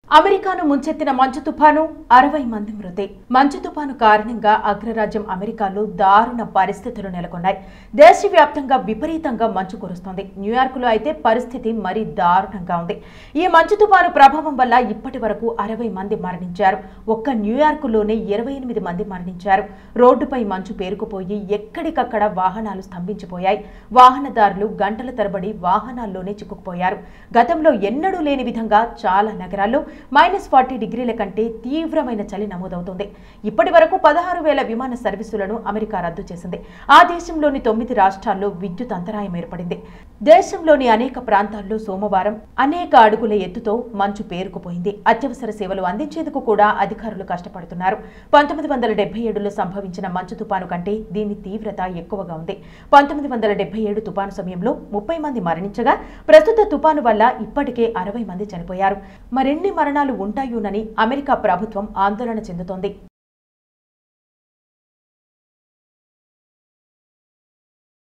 అమెరికాను ముంచెత్తిన మంచు తుఫాను అరవై మంది మృతి మంచు తుఫాను కారణంగా అగ్రరాజ్యం అమెరికాలో దారుణ పరిస్థితులు నెలకొన్నాయి దేశవ్యాప్తంగా విపరీతంగా మంచు కురుస్తోంది న్యూయార్క్లో అయితే పరిస్థితి మరీ దారుణంగా ఉంది ఈ మంచు తుఫాను ప్రభావం వల్ల ఇప్పటి వరకు అరవై మంది మరణించారు ఒక్క న్యూయార్క్లోనే ఇరవై ఎనిమిది మంది మరణించారు రోడ్డుపై మంచు పేరుకుపోయి ఎక్కడికక్కడ వాహనాలు స్తంభించిపోయాయి వాహనదారులు గంటల తరబడి వాహనాల్లోనే చిక్కుకుపోయారు గతంలో ఎన్నడూ లేని విధంగా చాలా నగరాల్లో మైనస్ ఫార్టీ డిగ్రీల కంటే తీవ్రమైన చలి నమోదవుతోంది ఇప్పటి వరకు పదహారు వేల విమాన సర్వీసులను అమెరికా రద్దు చేసింది ఆ దేశంలోని తొమ్మిది రాష్ట్రాల్లో విద్యుత్ అంతరాయం ఏర్పడింది దేశంలోని అనేక ప్రాంతాల్లో సోమవారం అనేక అడుగుల ఎత్తుతో మంచు పేరుకుపోయింది అత్యవసర సేవలు అందించేందుకు కూడా అధికారులు కష్టపడుతున్నారు పంతొమ్మిది వందల డెబ్బై ఏడులో సంభవించిన మంచు తుపాను కంటే దీని తీవ్రత ఎక్కువగా ఉంది పంతొమ్మిది వందల డెబ్బై ఏడు తుపాను సమయంలో ముప్పై మంది మరణించగా ప్రస్తుత తుపాను వల్ల ఇప్పటికే అరవై మంది చనిపోయారు మరిన్ని మరణాలు ఉంటాయోనని అమెరికా ప్రభుత్వం ఆందోళన చెందుతోంది